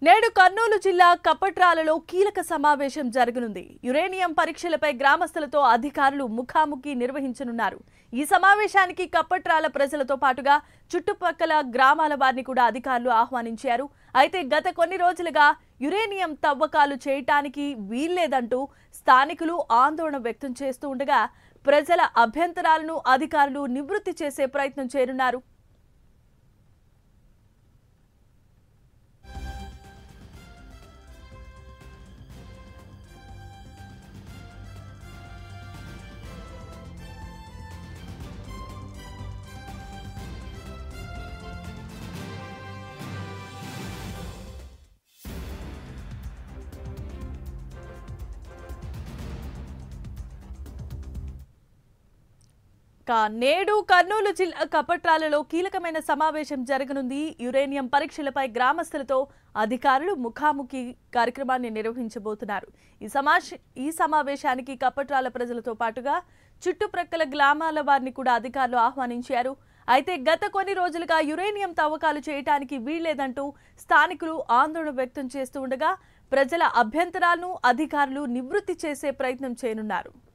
నేడు కర్నూలు జిల్లా కపట్రాలలో కీలక సమావేశం జరగనుంది యురేనియం పరీక్షలపై గ్రామస్తులతో అధికారులు ముఖాముఖి నిర్వహించనున్నారు ఈ సమావేశానికి కపట్రాల ప్రజలతో పాటుగా చుట్టుపక్కల గ్రామాల వారిని కూడా అధికారులు ఆహ్వానించారు అయితే గత కొన్ని రోజులుగా యురేనియం తవ్వకాలు చేయటానికి వీల్లేదంటూ స్థానికులు ఆందోళన వ్యక్తం చేస్తూ ఉండగా ప్రజల అభ్యంతరాలను అధికారులు నివృత్తి చేసే ప్రయత్నం చేరున్నారు కా నేడు కర్నూలు జిల్లా కపట్రాలలో కీలకమైన సమావేశం జరగనుంది యురేనియం పరీక్షలపై గ్రామస్తులతో అధికారులు ముఖాముఖి కార్యక్రమాన్ని నిర్వహించబోతున్నారు ఈ సమాష ఈ సమావేశానికి కపట్రాల ప్రజలతో పాటుగా చుట్టుప్రక్కల గ్రామాల వారిని కూడా అధికారులు ఆహ్వానించారు అయితే గత కొన్ని రోజులుగా యురేనియం తవ్వకాలు చేయటానికి వీల్లేదంటూ స్థానికులు ఆందోళన వ్యక్తం చేస్తూ ఉండగా ప్రజల అభ్యంతరాలను అధికారులు నివృత్తి చేసే ప్రయత్నం చేయనున్నారు